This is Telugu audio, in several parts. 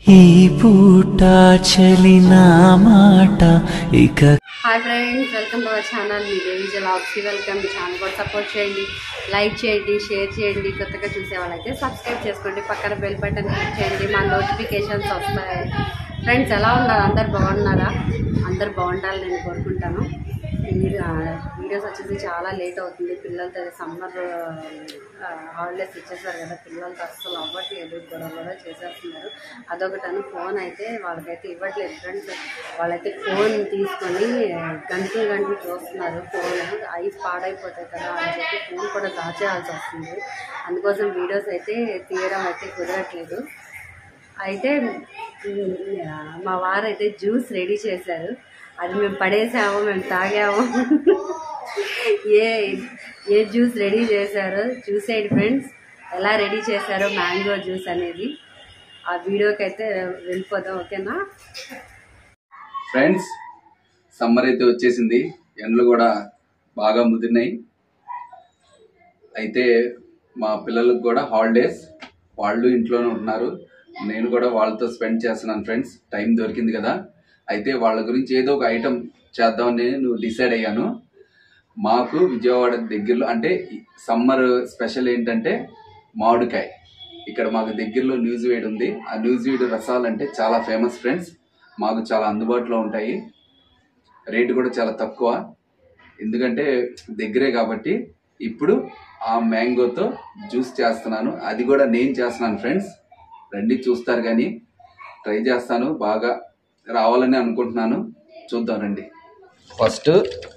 ఈ పూట చలిన మాట ఇక hi friends welcome to our channel మీ దేవి లాక్స్కి వెల్కమ్ మీ ఛానల్ కూడా సపోర్ట్ చేయండి లైక్ చేయండి షేర్ చేయండి కొత్తగా చూసే వాళ్ళైతే సబ్స్క్రైబ్ చేసుకోండి పక్కన బెల్ బటన్ క్లిక్ చేయండి మా నోటిఫికేషన్స్ వస్తాయి ఫ్రెండ్స్ ఎలా ఉన్నారు అందరు బాగున్నారా అందరు బాగుండాలని నేను కోరుకుంటాను ఈ, ఆ, వీడియోస్ వచ్చేసి చాలా లేట్ అవుతుంది పిల్లలతో సమ్మర్ హాలిడేస్ ఇచ్చేసారు కదా పిల్లలతో అస్సలు అవ్వట్లేదు గొడవ గొడవ చేసేస్తున్నారు అదొకటను ఫోన్ అయితే వాళ్ళకైతే ఇవ్వట్లేదు ఫ్రెండ్స్ వాళ్ళైతే ఫోన్ తీసుకొని గంటలు గంటలు చూస్తున్నారు ఫోన్ ఐస్ పాడైపోతాయి కదా అని చెప్పి ఫోన్ కూడా దాచేయాల్సి వస్తుంది అందుకోసం వీడియోస్ అయితే తీయడం అయితే కుదరట్లేదు అయితే ఉమ్, మా వారైతే జ్యూస్ రెడీ చేశారు అది మేము పడేసాము మేము తాగాము ఏ ఏ జ్యూస్ రెడీ చేశారో చూసేయండి ఫ్రెండ్స్ ఎలా రెడీ చేశారో మ్యాంగో జ్యూస్ అనేది ఆ వీడియోకి అయితే వెళ్ళిపోదాం ఓకేనా ఫ్రెండ్స్ సమ్మర్ అయితే వచ్చేసింది ఎండలు కూడా బాగా ముదిరినాయి అయితే మా పిల్లలకు కూడా హాలిడేస్ వాళ్ళు ఇంట్లోనే ఉంటున్నారు నేను కూడా వాళ్ళతో స్పెండ్ చేస్తున్నాను ఫ్రెండ్స్ టైం దొరికింది కదా అయితే వాళ్ళ గురించి ఏదో ఒక ఐటెం చేద్దామని నేను డిసైడ్ అయ్యాను మాకు విజయవాడ దగ్గరలో అంటే సమ్మర్ స్పెషల్ ఏంటంటే మామిడికాయ ఇక్కడ మాకు దగ్గరలో న్యూస్ వీడ్ ఉంది ఆ న్యూస్ వీడ్ రసాలు అంటే చాలా ఫేమస్ ఫ్రెండ్స్ మాకు చాలా అందుబాటులో ఉంటాయి రేటు కూడా చాలా తక్కువ ఎందుకంటే దగ్గరే కాబట్టి ఇప్పుడు ఆ మ్యాంగోతో జ్యూస్ చేస్తున్నాను అది కూడా నేను చేస్తున్నాను ఫ్రెండ్స్ రండి చూస్తారు కానీ ట్రై చేస్తాను బాగా రావాలని అనుకుంటున్నాను చూద్దాం రండి ఫస్ట్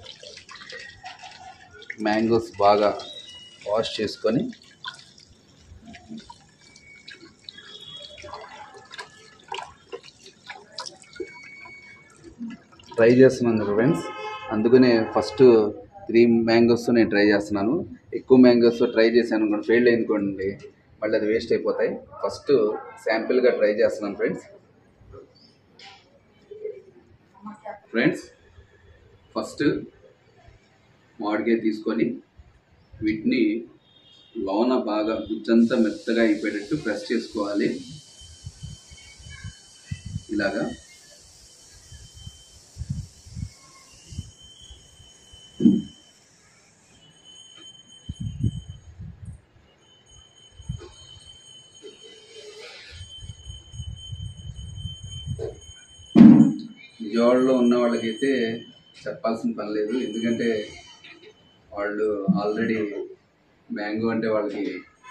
మ్యాంగోస్ బాగా వాష్ చేసుకొని ట్రై చేస్తున్నాను కదా ఫ్రెండ్స్ అందుకనే ఫస్ట్ త్రీ మ్యాంగోస్ నేను ట్రై చేస్తున్నాను ఎక్కువ మ్యాంగోస్ ట్రై చేశాను అనుకోండి ఫెయిల్ అనుకోండి మళ్ళీ అది వేస్ట్ అయిపోతాయి ఫస్ట్ శాంపిల్గా ట్రై చేస్తున్నాను ఫ్రెండ్స్ ఫ్రెండ్స్ ఫస్ట్ మామిడికాయ తీసుకొని వీటిని లోన బాగా గుజ్జంతా మెత్తగా అయిపోయేటట్టు ప్రెస్ చేసుకోవాలి ఇలాగా విజయవాడలో ఉన్న వాళ్ళకైతే చెప్పాల్సిన పని లేదు ఎందుకంటే వాళ్ళు ఆల్రెడీ మ్యాంగో అంటే వాళ్ళకి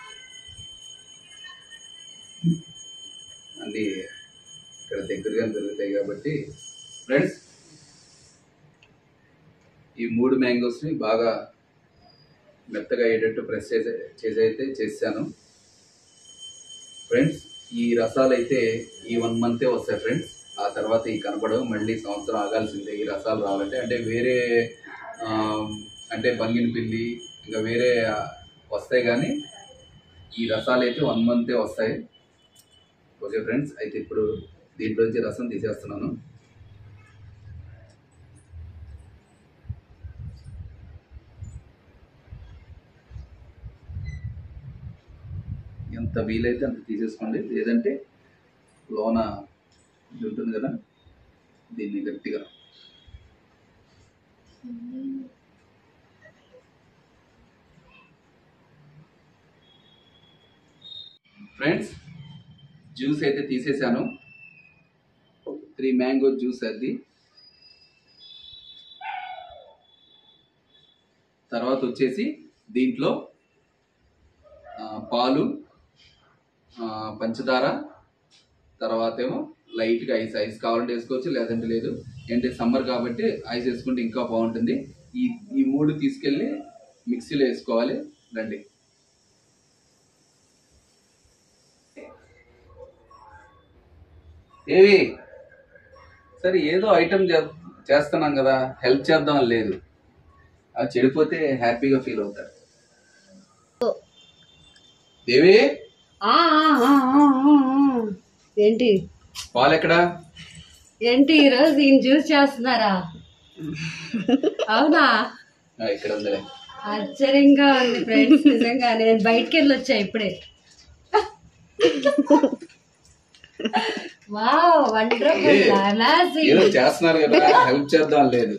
అన్నీ ఇక్కడ దగ్గరగా దొరుకుతాయి కాబట్టి ఫ్రెండ్స్ ఈ మూడు మ్యాంగోస్ని బాగా మెత్తగా అయ్యేటట్టు ప్రెస్ చేసే చేసి అయితే చేశాను ఫ్రెండ్స్ ఈ రసాలు అయితే ఈ వన్ మంతే వస్తాయి ఫ్రెండ్స్ ఆ తర్వాత ఈ కనపడవు మళ్ళీ సంవత్సరం ఆగాల్సిందే ఈ రసాలు రావాలంటే అంటే వేరే ఆ, అంటే బంగిన పిల్లి ఇంకా వేరే ఆ, వస్తాయి కానీ ఈ రసాలు అయితే వన్ మంతే వస్తాయి ఓకే ఫ్రెండ్స్ అయితే ఇప్పుడు దీంట్లోంచి రసం తీసేస్తున్నాను ఎంత వీలైతే అంత తీసేసుకోండి లేదంటే లోన ఇది ఉంటుంది కదా దీన్ని గట్టిగా ఫ్రెండ్స్ జ్యూస్ అయితే తీసేసాను త్రీ మ్యాంగో జ్యూస్ అది తర్వాత వచ్చేసి దీంట్లో ఆ, పాలు ఆ, పంచదార తర్వాత ఏమో లైట్గా ఐస్ ఐస్ కావాలంటే వేసుకోవచ్చు లేదంటే లేదు అంటే సమ్మర్ కాబట్టి ఐస్ వేసుకుంటే ఇంకా బాగుంటుంది ఈ ఈ మూడు తీసుకెళ్ళి మిక్సీలో వేసుకోవాలి రండి ఏవి సరే ఏదో ఐటమ్ చేస్తున్నాం కదా హెల్ప్ చేద్దాం అని లేదు అది చెడిపోతే హ్యాపీగా ఫీల్ అవుతారు దేవి ఆ, ఆ, ఆ, ఆ, ఆ, ఆ. ఏంటి పాలు ఎక్కడా ఏంటి ఈరోజు ఈయన జ్యూస్ చేస్తున్నారా అవునా ఆ, ఇక్కడ ఉందిలే ఆశ్చర్యంగా ఉంది ఫ్రెండ్స్ నిజంగా నేను బయటికి వెళ్ళి వచ్చా ఇప్పుడే వావ్ వండర్ఫుల్ ఏ, అనాసి ఏదో చేస్తున్నారు కదా హెల్ప్ చేద్దాం లేదు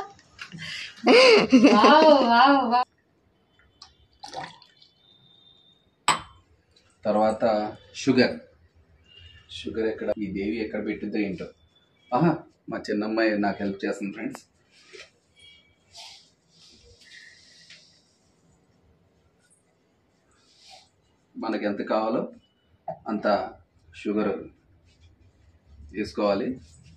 వావ్ వావ్ వావ్ తర్వాత షుగర్ షుగర్ ఎక్కడ ఈ దేవి ఎక్కడ పెట్టిందో ఏంటో ఆహా మా చిన్నమ్మాయి నాకు హెల్ప్ చేస్తుంది ఫ్రెండ్స్ మనకి ఎంత కావాలో అంత షుగర్ వేసుకోవాలి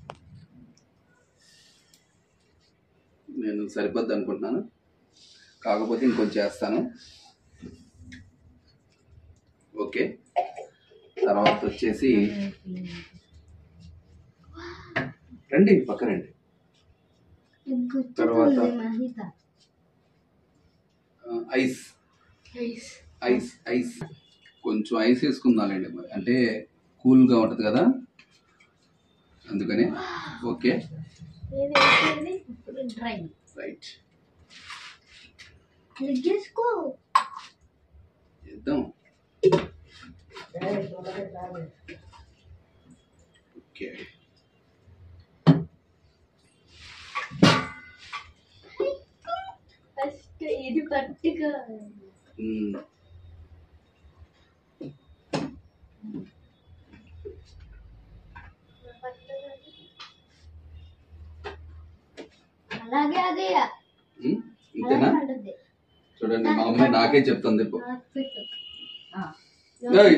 నేను సరిపోద్ది అనుకుంటున్నాను కాకపోతే ఇంకొంచెం వేస్తాను ఓకే తర్వాత వచ్చేసి రండి పక్క రండి తర్వాత ఆ, ఐస్ ఐస్ ఐస్ కొంచెం ఐస్ వేసుకుందామండి మరి అంటే కూల్గా ఉంటుంది కదా అందుకని ఓకే ట్రై రైట్ చేసుకో చేద్దాం ఓకే ఫస్ట్ ఇది పట్టుగా మ్మ్. అలాగే అదే మ్మ్. ఇంతేనా ఉంటుంది చూడండి మా అమ్మాయి నాకే చెప్తుంది ఇప్పుడు నాకు పెట్టు ఏయ్,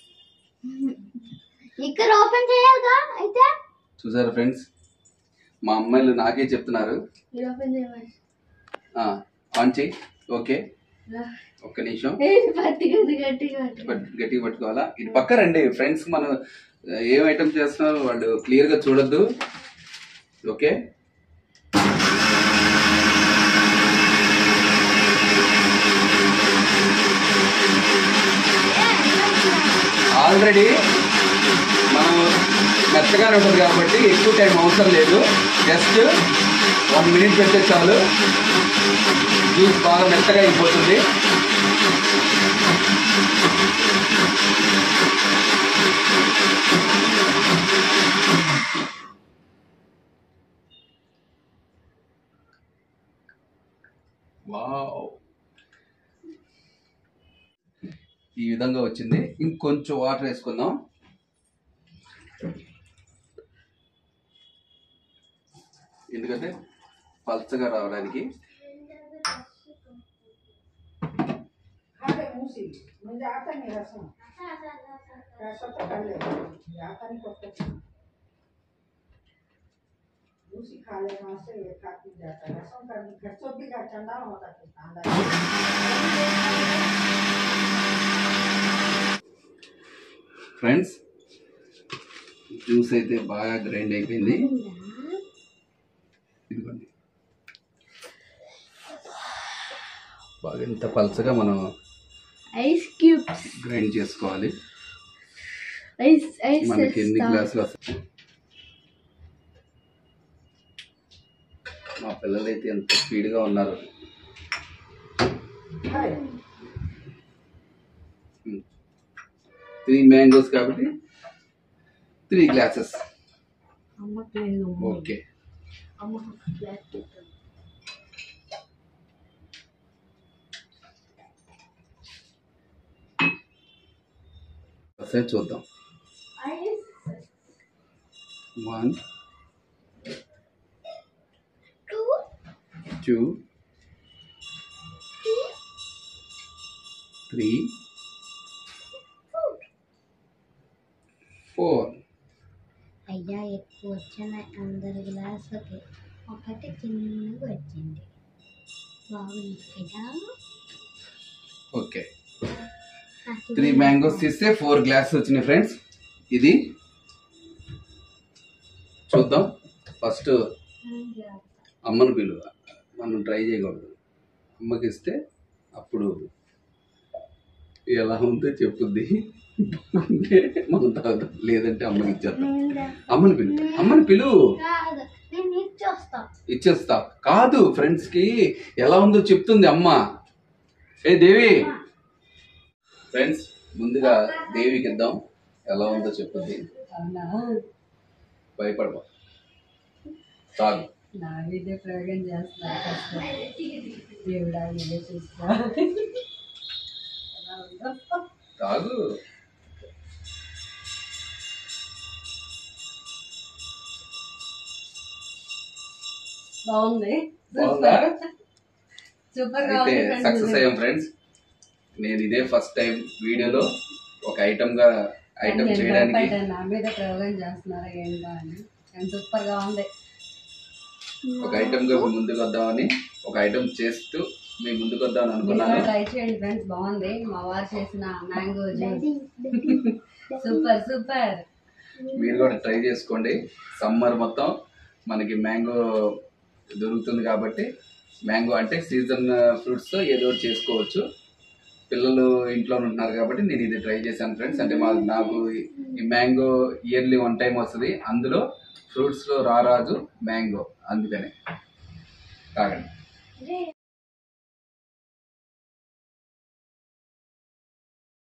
ఇక్కడ ఓపెన్ చేయాలిగా అయితే చూసారా ఫ్రెండ్స్ మా అమ్మాయిలు నాకే చెప్తున్నారు ఇది ఓపెన్ చేయమని ఆ, ఆన్ చేయి ఓకే ఒక్క నిమిషం పట్టుగా గట్టిగా పట్టు. పట్- గట్టిగా పట్టుకోవాలా ఇది పక్క రండి ఫ్రెండ్స్ మనం ఆ, ఏం ఐటమ్ చేస్తున్నారు వాళ్ళు క్లియర్ గా చూడొద్దు ఓకే ఆల్రెడీ మనం మెత్తగానే ఉంటుంది కాబట్టి ఎక్కువ టైం అవసరం లేదు జస్ట్ వన్ మినిట్ పెడితే చాలు జ్యూస్ బాగా మెత్తగా అయిపోతుంది వావ్ ఈ విధంగా వచ్చింది ఇంకొంచెం వాటర్ వేసుకుందాం ఎందుకంటే పల్చగా రావడానికి खाले मूसी म्हणजे आता नाही रसम रसाचं खाल्ले आता नाही फक्त मूसी खाले मासे हे खाती जाता रसम करनी खर्चो भी का चंदा होता ते कांदा ఫ్రెండ్స్ జ్యూస్ అయితే బాగా గ్రైండ్ అయిపోయింది ఇదిగోండి బాగా ఇంత పల్చగా మనం ఐస్ క్యూబ్స్ గ్రైండ్ చేసుకోవాలి ఐస్ ఐస్ మనకి ఎన్ని గ్లాసులు వస్తాయి మా పిల్లలు అయితే ఎంత స్పీడ్గా ఉన్నారు खाले త్రీ మ్యాంగోస్ కాబట్టి త్రీ గ్లాసెస్ అమ్మకి లేదు ఓకే అమ్మకు ప్లాస్టిక్ ఒకసారి చూద్దాం ice one two two three four అయ్యా ఎక్కువ వచ్చినాయి అందరి గ్లాసులకి ఒకటి చిన్నగా వచ్చింది బాగుంది కదా ఓకే త్రీ మ్యాంగోస్ తీస్తే ఫోర్ గ్లాసెస్ వచ్చినాయి ఫ్రెండ్స్ ఇది చూద్దాం ఫస్ట్ అమ్మను పిలువ మనం ట్రై చేయకూడదు అమ్మకి ఇస్తే అప్పుడు ఎలా ఉందో చెప్పుద్ది ఉంటే మనం తాగుతాం లేదంటే అమ్మకి ఇచ్చేద్దాం అమ్మని పిలు అమ్మని పిలువు కాదు నేను ఇచ్చొస్తా ఇచ్చేస్తా కాదు ఫ్రెండ్స్ కి ఎలా ఉందో చెప్తుంది అమ్మ ఏ దేవి ఫ్రెండ్స్ ముందుగా దేవికి ఇద్దాం ఎలా ఉందో చెప్పుద్ది అవునా భయపడబా తాగు నా వీడియో ప్రయోగం చేస్తున్నారు ఫస్ట్ దేవుడా వీడియో చూస్తా ఎలా ఉందో తాగు బాగుంది బాగుందా? సూపర్ గా అయితే ఉంది సక్సెస్ friends. అయ్యాం ఫ్రెండ్స్ నేను ఇదే ఫస్ట్ టైం వీడియోలో ఒక ఐటమ్ గా ఐటమ్ నేను చేయడానికి భయపడ్డాను, నా మీద ప్రయోగం చేస్తున్నారు ఏంటో అని కానీ సూపర్ గా ఉంది ఒక ఐటమ్ గా మీ ముందుకు వద్దామని ఒక ఐటమ్ చేస్తూ మీ ముందుకు వద్దామని అనుకున్నాను ట్రై చేయండి ఫ్రెండ్స్ బాగుంది మా వారు చేసిన మ్యాంగో జ్యూస్ సూపర్ సూపర్ మీరు కూడా ట్రై చేసుకోండి సమ్మర్ మొత్తం మనకి మ్యాంగో దొరుకుతుంది కాబట్టి మ్యాంగో అంటే సీజన్ ఫ్రూట్స్ ఏదో ఒకటి చేసుకోవచ్చు పిల్లలు ఇంట్లో ఉంటున్నారు కాబట్టి నేను ఇది ట్రై చేశాను ఫ్రెండ్స్ అంటే మా నాకు ఈ మ్యాంగో ఇయర్లీ వన్ టైం వస్తుంది అందులో ఫ్రూట్స్లో రారాజు మ్యాంగో అందుకనే తాగండి